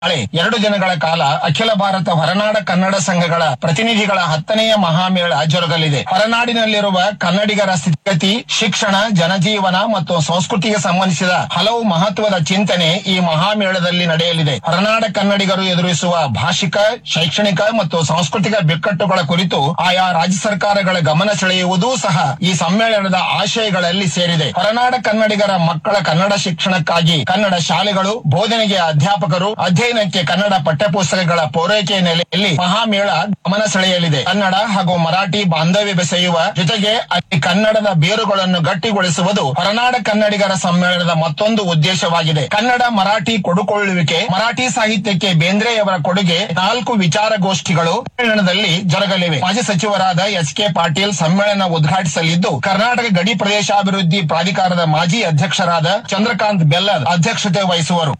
ನಾಳೆ ಎರಡು ದಿನಗಳ ಕಾಲ ಅಖಿಲ ಭಾರತ ಹೊರನಾಡ ಕನ್ನಡ ಸಂಘಗಳ ಪ್ರತಿನಿಧಿಗಳ ಹತ್ತನೆಯ ಮಹಾಮೇಳ ಜರುಗಲಿದೆ ಹೊರನಾಡಿನಲ್ಲಿರುವ ಕನ್ನಡಿಗರ ಸ್ಥಿತಿಗತಿ ಶಿಕ್ಷಣ ಜನಜೀವನ ಮತ್ತು ಸಂಸ್ಕೃತಿಗೆ ಸಂಬಂಧಿಸಿದ ಹಲವು ಮಹತ್ವದ ಚಿಂತನೆ ಈ ಮಹಾಮೇಳದಲ್ಲಿ ನಡೆಯಲಿದೆ ಹೊರನಾಡ ಕನ್ನಡಿಗರು ಎದುರಿಸುವ ಭಾಷಿಕ ಶೈಕ್ಷಣಿಕ ಮತ್ತು ಸಾಂಸ್ಕೃತಿಕ ಬಿಕ್ಕಟ್ಟುಗಳ ಕುರಿತು ಆಯಾ ರಾಜ್ಯ ಸರ್ಕಾರಗಳ ಗಮನ ಸೆಳೆಯುವುದೂ ಸಹ ಈ ಸಮ್ಮೇಳನದ ಆಶಯಗಳಲ್ಲಿ ಸೇರಿದೆ ಹೊರನಾಡ ಕನ್ನಡಿಗರ ಮಕ್ಕಳ ಕನ್ನಡ ಶಿಕ್ಷಣಕ್ಕಾಗಿ ಕನ್ನಡ ಶಾಲೆಗಳು ಬೋಧನೆಗೆ ಅಧ್ಯಾಪಕರು ಅಧ್ಯಯನಕ್ಕೆ ಕನ್ನಡ ಪಠ್ಯಪುಸ್ತಕಗಳ ಪೂರೈಕೆ ನೆಲೆಯಲ್ಲಿ ಮಹಾಮೇಳ ಗಮನ ಸೆಳೆಯಲಿದೆ ಕನ್ನಡ ಹಾಗೂ ಮರಾಠಿ ಬಾಂಧವ್ಯ ಬೆಸೆಯುವ ಜೊತೆಗೆ ಅಲ್ಲಿ ಕನ್ನಡದ ಬೇರುಗಳನ್ನು ಗಟ್ಟಿಗೊಳಿಸುವುದು ಹೊರನಾಡ ಕನ್ನಡಿಗರ ಸಮ್ಮೇಳನದ ಮತ್ತೊಂದು ಉದ್ದೇಶವಾಗಿದೆ ಕನ್ನಡ ಮರಾಠಿ ಕೊಡುಕೊಳ್ಳುವಿಕೆ ಮರಾಠಿ ಸಾಹಿತ್ಯಕ್ಕೆ ಬೇಂದ್ರೆಯವರ ಕೊಡುಗೆ ನಾಲ್ಕು ವಿಚಾರಗೋಷ್ಠಿಗಳು ಸಮ್ಮೇಳನದಲ್ಲಿ ಜರುಗಲಿವೆ ಮಾಜಿ ಸಚಿವರಾದ ಎಸ್ ಕೆ ಪಾಟೀಲ್ ಸಮ್ಮೇಳನ ಉದ್ಘಾಟಿಸಲಿದ್ದು ಕರ್ನಾಟಕ ಗಡಿ ಪ್ರದೇಶಾಭಿವೃದ್ಧಿ ಪ್ರಾಧಿಕಾರದ ಮಾಜಿ ಅಧ್ಯಕ್ಷರಾದ ಚಂದ್ರಕಾಂತ್ ಬೆಲ್ಲದ್ ಅಧ್ಯಕ್ಷತೆ ವಹಿಸುವರು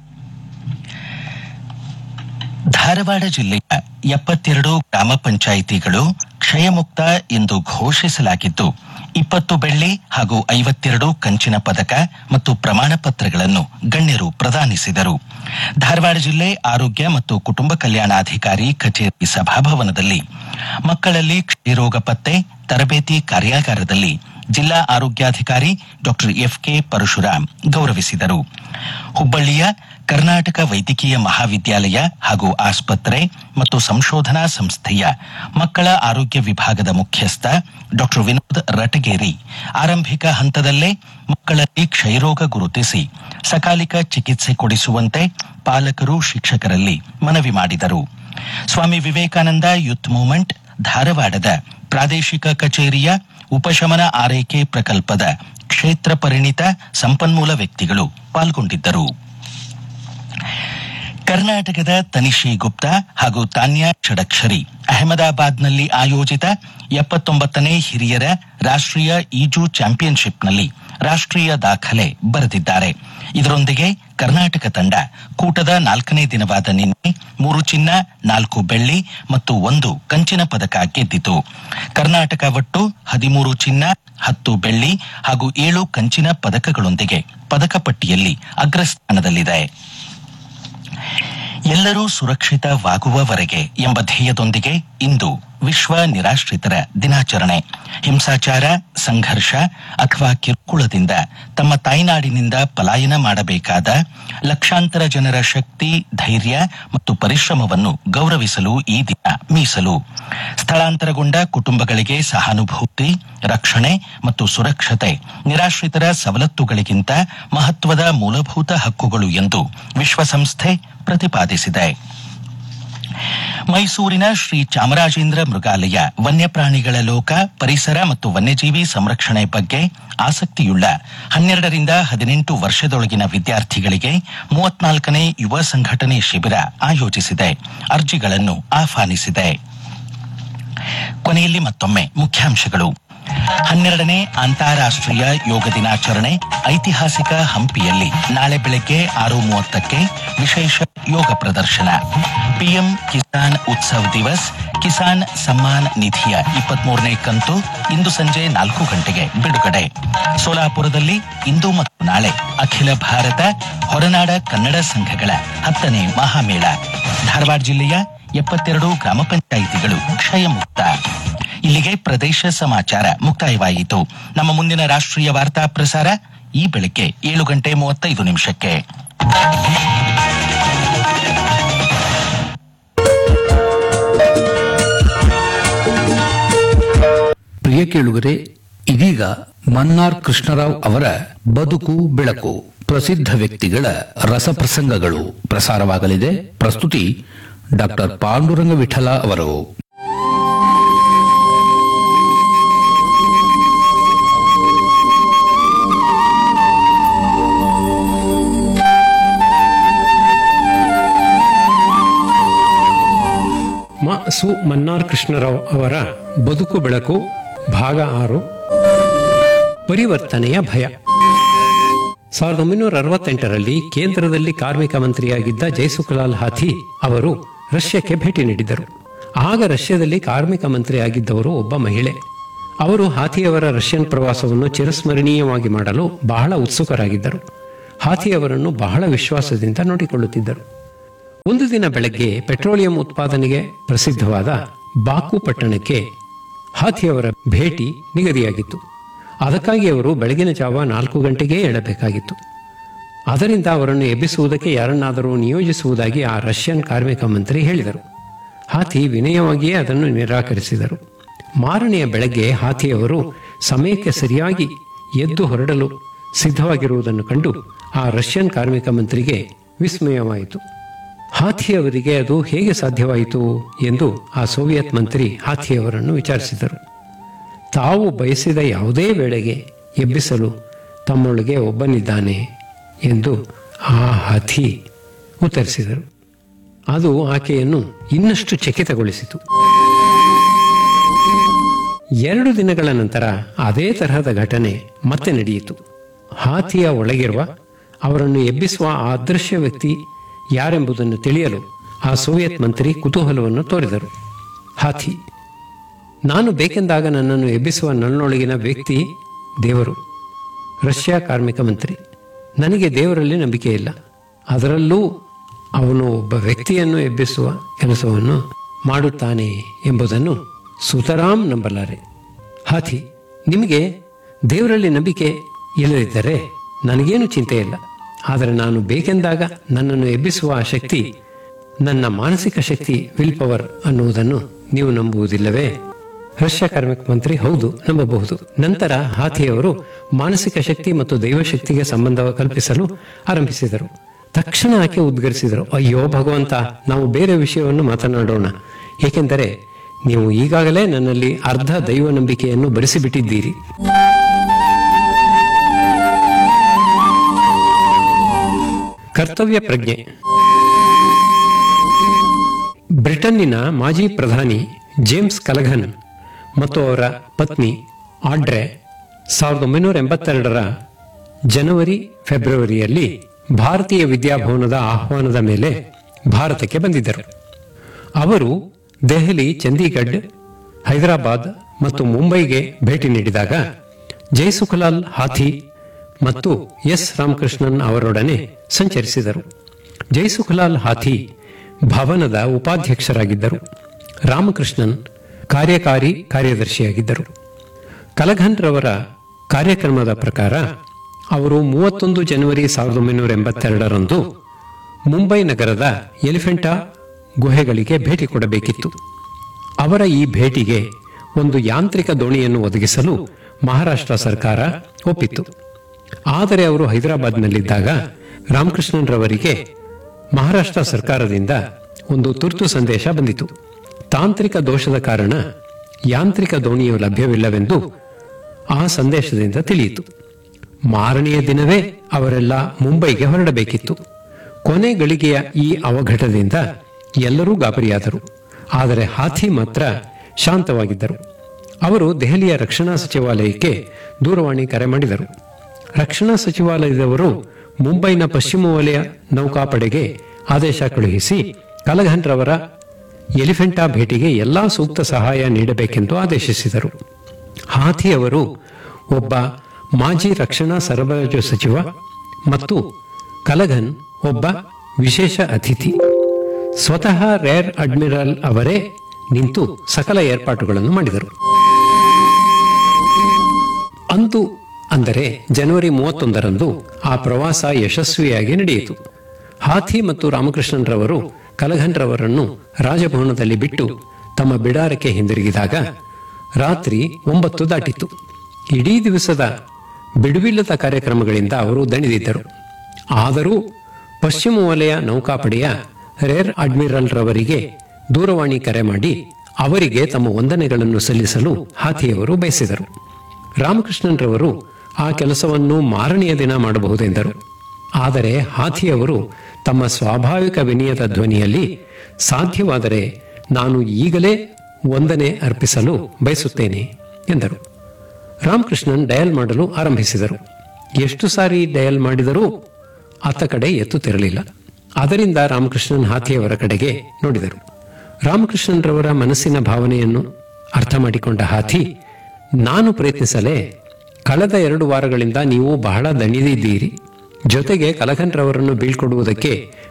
ಧಾರವಾಡ ಜಿಲ್ಲೆಯ ಎಪ್ಪತ್ತೆರಡು ಗ್ರಾಮ ಪಂಚಾಯಿತಿಗಳು ಕ್ಷಯಮುಕ್ತ ಎಂದು ಘೋಷಿಸಲಾಗಿದ್ದು ಇಪ್ಪತ್ತು ಬೆಳ್ಳಿ ಹಾಗೂ ಐವತ್ತೆರಡು ಕಂಚಿನ ಪದಕ ಮತ್ತು ಪ್ರಮಾಣ ಪತ್ರಗಳನ್ನು ಗಣ್ಯರು ಪ್ರದಾನಿಸಿದರು ಧಾರವಾಡ ಜಿಲ್ಲೆ ಆರೋಗ್ಯ ಮತ್ತು ಕುಟುಂಬ ಕಲ್ಯಾಣಾಧಿಕಾರಿ ಕಚೇರಿ ಸಭಾಭವನದಲ್ಲಿ ಮಕ್ಕಳಲ್ಲಿ ಕ್ಷಯರೋಗ ಪತ್ತೆ ತರಬೇತಿ ಕಾರ್ಯಾಗಾರದಲ್ಲಿ ಜಿಲ್ಲಾ ಆರೋಗ್ಯಾಧಿಕಾರಿ ಡಾಕ್ಟರ್ ಎಫ್ಕೆ ಪರಶುರಾಮ್ ಗೌರವಿಸಿದರು ಹುಬ್ಬಳ್ಳಿಯ ಕರ್ನಾಟಕ ವೈದ್ಯಕೀಯ ಮಹಾವಿದ್ಯಾಲಯ ಹಾಗೂ ಆಸ್ಪತ್ರೆ ಮತ್ತು ಸಂಶೋಧನಾ ಸಂಸ್ಥೆಯ ಮಕ್ಕಳ ಆರೋಗ್ಯ ವಿಭಾಗದ ಮುಖ್ಯಸ್ಥ ಡಾಕ್ಟರ್ ವಿನೋದ್ ರಟಗೇರಿ ಆರಂಭಿಕ ಹಂತದಲ್ಲೇ ಮಕ್ಕಳಲ್ಲಿ ಕ್ಷಯರೋಗ ಗುರುತಿಸಿ ಸಕಾಲಿಕ ಚಿಕಿತ್ಸೆ ಕೊಡಿಸುವಂತೆ ಪಾಲಕರು ಶಿಕ್ಷಕರಲ್ಲಿ ಮನವಿ ಮಾಡಿದರು ಸ್ವಾಮಿ ವಿವೇಕಾನಂದ ಯೂತ್ ಮೂವ್ಮೆಂಟ್ ಧಾರವಾಡದ ಪ್ರಾದೇಶಿಕ ಕಚೇರಿಯ ಉಪಶಮನ ಆರೈಕೆ ಪ್ರಕಲ್ಪದ ಕ್ಷೇತ್ರ ಪರಿಣಿತ ಸಂಪನ್ಮೂಲ ವ್ಯಕ್ತಿಗಳು ಪಾಲ್ಗೊಂಡಿದ್ದರು ಕರ್ನಾಟಕದ ತನಿಷಿ ಗುಪ್ತಾ ಹಾಗೂ ತಾನ್ಯಾ ಷಡಕ್ಷರಿ ಅಹಮದಾಬಾದ್ನಲ್ಲಿ ಆಯೋಜಿತ ಎಪ್ಪತ್ತೊಂಬತ್ತನೇ ಹಿರಿಯರ ರಾಷ್ಟ್ರೀಯ ಈಜು ಚಾಂಪಿಯನ್ಶಿಪ್ನಲ್ಲಿ ರಾಷ್ಟ್ರೀಯ ದಾಖಲೆ ಬರೆದಿದ್ದಾರೆ ಇದರೊಂದಿಗೆ ಕರ್ನಾಟಕ ತಂಡ ಕೂಟದ ನಾಲ್ಕನೇ ದಿನವಾದ ನಿನ್ನೆ ಮೂರು ಚಿನ್ನ ನಾಲ್ಕು ಬೆಳ್ಳಿ ಮತ್ತು ಒಂದು ಕಂಚಿನ ಪದಕ ಗೆದ್ದಿತು ಕರ್ನಾಟಕ ಒಟ್ಟು ಹದಿಮೂರು ಚಿನ್ನ ಹತ್ತು ಬೆಳ್ಳಿ ಹಾಗೂ ಏಳು ಕಂಚಿನ ಪದಕಗಳೊಂದಿಗೆ ಪದಕ ಪಟ್ಟಿಯಲ್ಲಿ ಅಗ್ರಸ್ಥಾನದಲ್ಲಿದೆ ಎಲ್ಲರೂ ಸುರಕ್ಷಿತವಾಗುವವರೆಗೆ ಎಂಬ ಧ್ಯೇಯದೊಂದಿಗೆ ಇಂದು ವಿಶ್ವ ನಿರಾಶ್ರಿತರ ದಿನಾಚರಣೆ ಹಿಂಸಾಚಾರ ಸಂಘರ್ಷ ಅಥವಾ ಕಿರುಕುಳದಿಂದ ತಮ್ಮ ತಾಯ್ನಾಡಿನಿಂದ ಪಲಾಯನ ಮಾಡಬೇಕಾದ ಲಕ್ಷಾಂತರ ಜನರ ಶಕ್ತಿ ಧೈರ್ಯ ಮತ್ತು ಪರಿಶ್ರಮವನ್ನು ಗೌರವಿಸಲು ಈ ದಿನ ಮೀಸಲು ಸ್ಥಳಾಂತರಗೊಂಡ ಕುಟುಂಬಗಳಿಗೆ ಸಹಾನುಭೂತಿ ರಕ್ಷಣೆ ಮತ್ತು ಸುರಕ್ಷತೆ ನಿರಾಶ್ರಿತರ ಸವಲತ್ತುಗಳಿಗಿಂತ ಮಹತ್ವದ ಮೂಲಭೂತ ಹಕ್ಕುಗಳು ಎಂದು ವಿಶ್ವಸಂಸ್ಥೆ ಪ್ರತಿಪಾದಿಸಿದೆ ಮೈಸೂರಿನ ಶ್ರೀ ಚಾಮರಾಜೇಂದ್ರ ಮೃಗಾಲಯ ವನ್ಯಪ್ರಾಣಿಗಳ ಲೋಕ ಪರಿಸರ ಮತ್ತು ವನ್ಯಜೀವಿ ಸಂರಕ್ಷಣೆ ಬಗ್ಗೆ ಆಸಕ್ತಿಯುಳ್ಳ ಹನ್ನೆರಡರಿಂದ ಹದಿನೆಂಟು ವರ್ಷದೊಳಗಿನ ವಿದ್ಯಾರ್ಥಿಗಳಿಗೆ ಮೂವತ್ನಾಲ್ಕನೇ ಯುವ ಸಂಘಟನೆ ಶಿಬಿರ ಆಯೋಜಿಸಿದೆ ಅರ್ಜಿಗಳನ್ನು ಆಹ್ವಾನಿಸಿದೆ ಕೊನೆಯಲ್ಲಿ ಮತ್ತೊಮ್ಮೆ ಮುಖ್ಯಾಂಶಗಳು ಹನ್ನೆರಡನೇ ಅಂತಾರಾಷ್ಟ್ರೀಯ ಯೋಗ ದಿನಾಚರಣೆ ಐತಿಹಾಸಿಕ ಹಂಪಿಯಲ್ಲಿ ನಾಳೆ ಬೆಳಗ್ಗೆ ಆರು ಮೂವತ್ತಕ್ಕೆ ವಿಶೇಷ ಯೋಗ ಪ್ರದರ್ಶನ ಪಿಎಂ ಕಿಸಾನ್ ಉತ್ಸವ್ ದಿವಸ್ ಕಿಸಾನ್ ಸಮ್ಮಾನ್ ನಿಧಿಯ ಇಪ್ಪತ್ಮೂರನೇ ಕಂತು ಇಂದು ಸಂಜೆ ನಾಲ್ಕು ಗಂಟೆಗೆ ಬಿಡುಗಡೆ ಸೋಲಾಪುರದಲ್ಲಿ ಇಂದು ಮತ್ತು ನಾಳೆ ಅಖಿಲ ಭಾರತ ಹೊರನಾಡ ಕನ್ನಡ ಸಂಘಗಳ ಹತ್ತನೇ ಮಹಾಮೇಳ ಧಾರವಾಡ ಜಿಲ್ಲೆಯ ಎಪ್ಪತ್ತೆರಡು ಗ್ರಾಮ ಪಂಚಾಯಿತಿಗಳು ಕ್ಷಯಮುಕ್ತ ಇಲ್ಲಿಗೆ ಪ್ರದೇಶ ಸಮಾಚಾರ ಮುಕ್ತಾಯವಾಯಿತು ನಮ್ಮ ಮುಂದಿನ ರಾಷ್ಟ್ರೀಯ ವಾರ್ತಾ ಪ್ರಸಾರ ಈ ಬೆಳಗ್ಗೆ ಏಳು ಗಂಟೆ ಮೂವತ್ತೈದು ನಿಮಿಷಕ್ಕೆ ಪ್ರಿಯ ಕೇಳುಗರೆ ಇದೀಗ ಮನ್ನಾರ್ ಕೃಷ್ಣರಾವ್ ಅವರ ಬದುಕು ಬೆಳಕು ಪ್ರಸಿದ್ಧ ವ್ಯಕ್ತಿಗಳ ರಸಪ್ರಸಂಗಗಳು ಪ್ರಸಾರವಾಗಲಿದೆ ಪ್ರಸ್ತುತಿ ಡಾಕ್ಟರ್ ಪಾಂಡುರಂಗ ವಿಠಲ ಅವರು ಮ ಸು ಮನ್ನಾರ್ ಕೃಷ್ಣರಾವ್ ಅವರ ಬದುಕು ಬೆಳಕು ಭಾಗ ಆರು ಪರಿವರ್ತನೆಯ ಭಯ ಸಾವಿರದ ಒಂಬೈನೂರ ಅರವತ್ತೆಂಟರಲ್ಲಿ ಕೇಂದ್ರದಲ್ಲಿ ಕಾರ್ಮಿಕ ಮಂತ್ರಿಯಾಗಿದ್ದ ಜೈಸುಖಲಾಲ್ ಹಾಥಿ ಅವರು ರಷ್ಯಾಕ್ಕೆ ಭೇಟಿ ನೀಡಿದರು ಆಗ ರಷ್ಯಾದಲ್ಲಿ ಕಾರ್ಮಿಕ ಮಂತ್ರಿ ಆಗಿದ್ದವರು ಒಬ್ಬ ಮಹಿಳೆ ಅವರು ಹಾಥಿಯವರ ರಷ್ಯನ್ ಪ್ರವಾಸವನ್ನು ಚಿರಸ್ಮರಣೀಯವಾಗಿ ಮಾಡಲು ಬಹಳ ಉತ್ಸುಕರಾಗಿದ್ದರು ಹಾಥಿಯವರನ್ನು ಬಹಳ ವಿಶ್ವಾಸದಿಂದ ನೋಡಿಕೊಳ್ಳುತ್ತಿದ್ದರು ಒಂದು ದಿನ ಬೆಳಗ್ಗೆ ಪೆಟ್ರೋಲಿಯಂ ಉತ್ಪಾದನೆಗೆ ಪ್ರಸಿದ್ಧವಾದ ಬಾಕು ಪಟ್ಟಣಕ್ಕೆ ಹಾಥಿಯವರ ಭೇಟಿ ನಿಗದಿಯಾಗಿತ್ತು ಅದಕ್ಕಾಗಿ ಅವರು ಬೆಳಗಿನ ಜಾವ ನಾಲ್ಕು ಗಂಟೆಗೇ ಏಳಬೇಕಾಗಿತ್ತು ಅದರಿಂದ ಅವರನ್ನು ಎಬ್ಬಿಸುವುದಕ್ಕೆ ಯಾರನ್ನಾದರೂ ನಿಯೋಜಿಸುವುದಾಗಿ ಆ ರಷ್ಯನ್ ಕಾರ್ಮಿಕ ಮಂತ್ರಿ ಹೇಳಿದರು ಹಾಥಿ ವಿನಯವಾಗಿಯೇ ಅದನ್ನು ನಿರಾಕರಿಸಿದರು ಮಾರನೆಯ ಬೆಳಗ್ಗೆ ಹಾಥಿಯವರು ಸಮಯಕ್ಕೆ ಸರಿಯಾಗಿ ಎದ್ದು ಹೊರಡಲು ಸಿದ್ಧವಾಗಿರುವುದನ್ನು ಕಂಡು ಆ ರಷ್ಯನ್ ಕಾರ್ಮಿಕ ಮಂತ್ರಿಗೆ ವಿಸ್ಮಯವಾಯಿತು ಹಾಥಿಯವರಿಗೆ ಅದು ಹೇಗೆ ಸಾಧ್ಯವಾಯಿತು ಎಂದು ಆ ಸೋವಿಯತ್ ಮಂತ್ರಿ ಹಾಥಿಯವರನ್ನು ವಿಚಾರಿಸಿದರು ತಾವು ಬಯಸಿದ ಯಾವುದೇ ವೇಳೆಗೆ ಎಬ್ಬಿಸಲು ತಮ್ಮೊಳಗೆ ಒಬ್ಬನಿದ್ದಾನೆ ಎಂದು ಆ ಹಾಥಿ ಉತ್ತರಿಸಿದರು ಅದು ಆಕೆಯನ್ನು ಇನ್ನಷ್ಟು ಚಕಿತಗೊಳಿಸಿತು ಎರಡು ದಿನಗಳ ನಂತರ ಅದೇ ತರಹದ ಘಟನೆ ಮತ್ತೆ ನಡೆಯಿತು ಹಾಥಿಯ ಒಳಗಿರುವ ಅವರನ್ನು ಎಬ್ಬಿಸುವ ಆ ಅದೃಶ್ಯ ವ್ಯಕ್ತಿ ಯಾರೆಂಬುದನ್ನು ತಿಳಿಯಲು ಆ ಸೋವಿಯತ್ ಮಂತ್ರಿ ಕುತೂಹಲವನ್ನು ತೋರಿದರು ಹಾಥಿ ನಾನು ಬೇಕೆಂದಾಗ ನನ್ನನ್ನು ಎಬ್ಬಿಸುವ ನನ್ನೊಳಗಿನ ವ್ಯಕ್ತಿ ದೇವರು ರಷ್ಯಾ ಕಾರ್ಮಿಕ ಮಂತ್ರಿ ನನಗೆ ದೇವರಲ್ಲಿ ನಂಬಿಕೆ ಇಲ್ಲ ಅದರಲ್ಲೂ ಅವನು ಒಬ್ಬ ವ್ಯಕ್ತಿಯನ್ನು ಎಬ್ಬಿಸುವ ಕೆಲಸವನ್ನು ಮಾಡುತ್ತಾನೆ ಎಂಬುದನ್ನು ಸುತರಾಮ್ ನಂಬಲಾರೆ ಹಾಥಿ ನಿಮಗೆ ದೇವರಲ್ಲಿ ನಂಬಿಕೆ ಇಲ್ಲದಿದ್ದರೆ ನನಗೇನು ಚಿಂತೆ ಇಲ್ಲ ಆದರೆ ನಾನು ಬೇಕೆಂದಾಗ ನನ್ನನ್ನು ಎಬ್ಬಿಸುವ ಆ ಶಕ್ತಿ ನನ್ನ ಮಾನಸಿಕ ಶಕ್ತಿ ವಿಲ್ ಪವರ್ ಅನ್ನುವುದನ್ನು ನೀವು ನಂಬುವುದಿಲ್ಲವೇ ರಷ್ಯಾ ಕಾರ್ಮಿಕ ಮಂತ್ರಿ ಹೌದು ನಂಬಬಹುದು ನಂತರ ಹಾಥಿಯವರು ಮಾನಸಿಕ ಶಕ್ತಿ ಮತ್ತು ದೈವಶಕ್ತಿಗೆ ಸಂಬಂಧ ಕಲ್ಪಿಸಲು ಆರಂಭಿಸಿದರು ತಕ್ಷಣ ಆಕೆ ಉದ್ಗರಿಸಿದರು ಅಯ್ಯೋ ಭಗವಂತ ನಾವು ಬೇರೆ ವಿಷಯವನ್ನು ಮಾತನಾಡೋಣ ಏಕೆಂದರೆ ನೀವು ಈಗಾಗಲೇ ನನ್ನಲ್ಲಿ ಅರ್ಧ ದೈವ ನಂಬಿಕೆಯನ್ನು ಬರೆಸಿಬಿಟ್ಟಿದ್ದೀರಿ ಕರ್ತವ್ಯ ಪ್ರಜ್ಞೆ ಬ್ರಿಟನ್ನಿನ ಮಾಜಿ ಪ್ರಧಾನಿ ಜೇಮ್ಸ್ ಕಲಘನ್ ಮತ್ತು ಅವರ ಪತ್ನಿ ಆಡ್ರೆ ಸಾವಿರದ ಒಂಬೈನೂರ ಎಂಬತ್ತೆರಡರ ಜನವರಿ ಫೆಬ್ರವರಿಯಲ್ಲಿ ಭಾರತೀಯ ವಿದ್ಯಾಭವನದ ಆಹ್ವಾನದ ಮೇಲೆ ಭಾರತಕ್ಕೆ ಬಂದಿದ್ದರು ಅವರು ದೆಹಲಿ ಚಂಡೀಗಢ್ ಹೈದರಾಬಾದ್ ಮತ್ತು ಮುಂಬೈಗೆ ಭೇಟಿ ನೀಡಿದಾಗ ಜಯಸುಖಲಾಲ್ ಹಾಥಿ ಮತ್ತು ಎಸ್ ರಾಮಕೃಷ್ಣನ್ ಅವರೊಡನೆ ಸಂಚರಿಸಿದರು ಜಯಸುಖಲಾಲ್ ಹಾಥಿ ಭವನದ ಉಪಾಧ್ಯಕ್ಷರಾಗಿದ್ದರು ರಾಮಕೃಷ್ಣನ್ ಕಾರ್ಯಕಾರಿ ಕಾರ್ಯದರ್ಶಿಯಾಗಿದ್ದರು ಕಲಘನ್ ರವರ ಕಾರ್ಯಕ್ರಮದ ಪ್ರಕಾರ ಅವರು ಮೂವತ್ತೊಂದು ಜನವರಿ ಸಾವಿರದ ಒಂಬೈನೂರ ಎಂಬತ್ತೆರಡರಂದು ಮುಂಬೈ ನಗರದ ಎಲಿಫೆಂಟಾ ಗುಹೆಗಳಿಗೆ ಭೇಟಿ ಕೊಡಬೇಕಿತ್ತು ಅವರ ಈ ಭೇಟಿಗೆ ಒಂದು ಯಾಂತ್ರಿಕ ದೋಣಿಯನ್ನು ಒದಗಿಸಲು ಮಹಾರಾಷ್ಟ್ರ ಸರ್ಕಾರ ಒಪ್ಪಿತ್ತು ಆದರೆ ಅವರು ಹೈದರಾಬಾದ್ನಲ್ಲಿದ್ದಾಗ ರಾಮಕೃಷ್ಣನ್ ರವರಿಗೆ ಮಹಾರಾಷ್ಟ್ರ ಸರ್ಕಾರದಿಂದ ಒಂದು ತುರ್ತು ಸಂದೇಶ ಬಂದಿತು ತಾಂತ್ರಿಕ ದೋಷದ ಕಾರಣ ಯಾಂತ್ರಿಕ ದೋಣಿಯು ಲಭ್ಯವಿಲ್ಲವೆಂದು ಆ ಸಂದೇಶದಿಂದ ತಿಳಿಯಿತು ಮಾರನೆಯ ದಿನವೇ ಅವರೆಲ್ಲ ಮುಂಬೈಗೆ ಹೊರಡಬೇಕಿತ್ತು ಕೊನೆ ಗಳಿಗೆಯ ಈ ಅವಘಟದಿಂದ ಎಲ್ಲರೂ ಗಾಬರಿಯಾದರು ಆದರೆ ಹಾಥಿ ಮಾತ್ರ ಶಾಂತವಾಗಿದ್ದರು ಅವರು ದೆಹಲಿಯ ರಕ್ಷಣಾ ಸಚಿವಾಲಯಕ್ಕೆ ದೂರವಾಣಿ ಕರೆ ಮಾಡಿದರು ರಕ್ಷಣಾ ಸಚಿವಾಲಯದವರು ಮುಂಬೈನ ಪಶ್ಚಿಮ ವಲಯ ನೌಕಾಪಡೆಗೆ ಆದೇಶ ಕಳುಹಿಸಿ ಕಲಘನ್ ರವರ ಎಲಿಫೆಂಟಾ ಭೇಟಿಗೆ ಎಲ್ಲಾ ಸೂಕ್ತ ಸಹಾಯ ನೀಡಬೇಕೆಂದು ಆದೇಶಿಸಿದರು ಹಾಥಿ ಅವರು ಒಬ್ಬ ಮಾಜಿ ರಕ್ಷಣಾ ಸರಬರಾಜು ಸಚಿವ ಮತ್ತು ಕಲಘನ್ ಒಬ್ಬ ವಿಶೇಷ ಅತಿಥಿ ಸ್ವತಃ ರೇರ್ ಅಡ್ಮಿರಲ್ ಅವರೇ ನಿಂತು ಸಕಲ ಏರ್ಪಾಟುಗಳನ್ನು ಮಾಡಿದರು ಅಂದು ಅಂದರೆ ಜನವರಿ ಮೂವತ್ತೊಂದರಂದು ಆ ಪ್ರವಾಸ ಯಶಸ್ವಿಯಾಗಿ ನಡೆಯಿತು ಹಾಥಿ ಮತ್ತು ರಾಮಕೃಷ್ಣನ್ ರವರು ಕಲಘನ್ ರವರನ್ನು ರಾಜಭವನದಲ್ಲಿ ಬಿಟ್ಟು ತಮ್ಮ ಬಿಡಾರಕ್ಕೆ ಹಿಂದಿರುಗಿದಾಗ ರಾತ್ರಿ ಒಂಬತ್ತು ದಾಟಿತು ಇಡೀ ದಿವಸದ ಬಿಡುವಿಲ್ಲದ ಕಾರ್ಯಕ್ರಮಗಳಿಂದ ಅವರು ದಣಿದಿದ್ದರು ಆದರೂ ಪಶ್ಚಿಮ ವಲಯ ನೌಕಾಪಡೆಯ ರೇರ್ ಅಡ್ಮಿರಲ್ ರವರಿಗೆ ದೂರವಾಣಿ ಕರೆ ಮಾಡಿ ಅವರಿಗೆ ತಮ್ಮ ವಂದನೆಗಳನ್ನು ಸಲ್ಲಿಸಲು ಹಾಥಿಯವರು ಬಯಸಿದರು ರಾಮಕೃಷ್ಣನ್ ರವರು ಆ ಕೆಲಸವನ್ನು ಮಾರನೆಯ ದಿನ ಮಾಡಬಹುದೆಂದರು ಆದರೆ ಹಾಥಿಯವರು ತಮ್ಮ ಸ್ವಾಭಾವಿಕ ವಿನಯದ ಧ್ವನಿಯಲ್ಲಿ ಸಾಧ್ಯವಾದರೆ ನಾನು ಈಗಲೇ ವಂದನೆ ಅರ್ಪಿಸಲು ಬಯಸುತ್ತೇನೆ ಎಂದರು ರಾಮಕೃಷ್ಣನ್ ಡಯಲ್ ಮಾಡಲು ಆರಂಭಿಸಿದರು ಎಷ್ಟು ಸಾರಿ ಡಯಲ್ ಮಾಡಿದರೂ ಆತ ಕಡೆ ಎತ್ತುತ್ತಿರಲಿಲ್ಲ ಅದರಿಂದ ರಾಮಕೃಷ್ಣನ್ ಹಾಥಿಯವರ ಕಡೆಗೆ ನೋಡಿದರು ರಾಮಕೃಷ್ಣನ್ ರವರ ಮನಸ್ಸಿನ ಭಾವನೆಯನ್ನು ಅರ್ಥ ಮಾಡಿಕೊಂಡ ಹಾಥಿ ನಾನು ಪ್ರಯತ್ನಿಸಲೇ ಕಳೆದ ಎರಡು ವಾರಗಳಿಂದ ನೀವು ಬಹಳ ದಣಿದಿದ್ದೀರಿ ಜೊತೆಗೆ ಕಲಕನ್ ರವರನ್ನು ಬೀಳ್ಕೊಡುವುದಕ್ಕೆ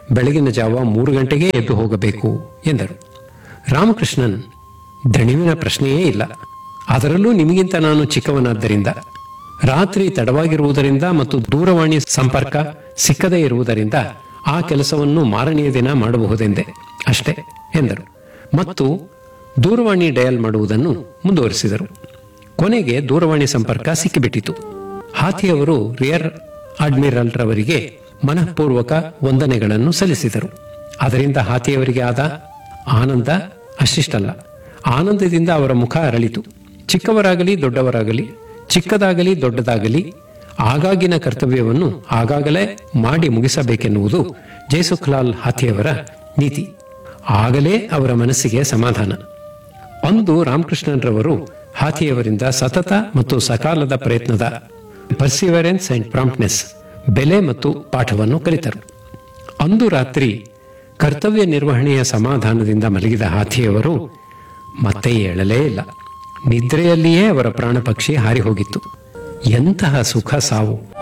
ಬೆಳಗಿನ ಜಾವ ಮೂರು ಗಂಟೆಗೆ ಎದ್ದು ಹೋಗಬೇಕು ಎಂದರು ರಾಮಕೃಷ್ಣನ್ ದಣಿವಿನ ಪ್ರಶ್ನೆಯೇ ಇಲ್ಲ ಅದರಲ್ಲೂ ನಿಮಗಿಂತ ನಾನು ಚಿಕ್ಕವನಾದ್ದರಿಂದ ರಾತ್ರಿ ತಡವಾಗಿರುವುದರಿಂದ ಮತ್ತು ದೂರವಾಣಿ ಸಂಪರ್ಕ ಸಿಕ್ಕದೇ ಇರುವುದರಿಂದ ಆ ಕೆಲಸವನ್ನು ಮಾರನೆಯ ದಿನ ಮಾಡಬಹುದೆಂದೆ ಅಷ್ಟೇ ಎಂದರು ಮತ್ತು ದೂರವಾಣಿ ಡಯಲ್ ಮಾಡುವುದನ್ನು ಮುಂದುವರಿಸಿದರು ಕೊನೆಗೆ ದೂರವಾಣಿ ಸಂಪರ್ಕ ಸಿಕ್ಕಿಬಿಟ್ಟಿತು ಹಾಥಿಯವರು ರಿಯರ್ ಅಡ್ಮಿರಲ್ ರವರಿಗೆ ಮನಃಪೂರ್ವಕ ವಂದನೆಗಳನ್ನು ಸಲ್ಲಿಸಿದರು ಅದರಿಂದ ಹಾಥಿಯವರಿಗೆ ಆದ ಆನಂದ ಅಷ್ಟಿಷ್ಟಲ್ಲ ಆನಂದದಿಂದ ಅವರ ಮುಖ ಅರಳಿತು ಚಿಕ್ಕವರಾಗಲಿ ದೊಡ್ಡವರಾಗಲಿ ಚಿಕ್ಕದಾಗಲಿ ದೊಡ್ಡದಾಗಲಿ ಆಗಾಗಿನ ಕರ್ತವ್ಯವನ್ನು ಆಗಾಗಲೇ ಮಾಡಿ ಮುಗಿಸಬೇಕೆನ್ನುವುದು ಜಯಸುಖಲಾಲ್ ಹಾಥಿಯವರ ನೀತಿ ಆಗಲೇ ಅವರ ಮನಸ್ಸಿಗೆ ಸಮಾಧಾನ ಅಂದು ರಾಮಕೃಷ್ಣನ್ರವರು ಹಾಥಿಯವರಿಂದ ಸತತ ಮತ್ತು ಸಕಾಲದ ಪ್ರಯತ್ನದ ಪರ್ಸಿವರೆನ್ಸ್ ಅಂಡ್ ಪ್ರಾಂಪ್ಟ್ನೆಸ್ ಬೆಲೆ ಮತ್ತು ಪಾಠವನ್ನು ಕಲಿತರು ಅಂದು ರಾತ್ರಿ ಕರ್ತವ್ಯ ನಿರ್ವಹಣೆಯ ಸಮಾಧಾನದಿಂದ ಮಲಗಿದ ಹಾಥಿಯವರು ಮತ್ತೆ ಏಳಲೇ ಇಲ್ಲ ನಿದ್ರೆಯಲ್ಲಿಯೇ ಅವರ ಪ್ರಾಣ ಪಕ್ಷಿ ಹಾರಿ ಹೋಗಿತ್ತು ಎಂತಹ ಸುಖ ಸಾವು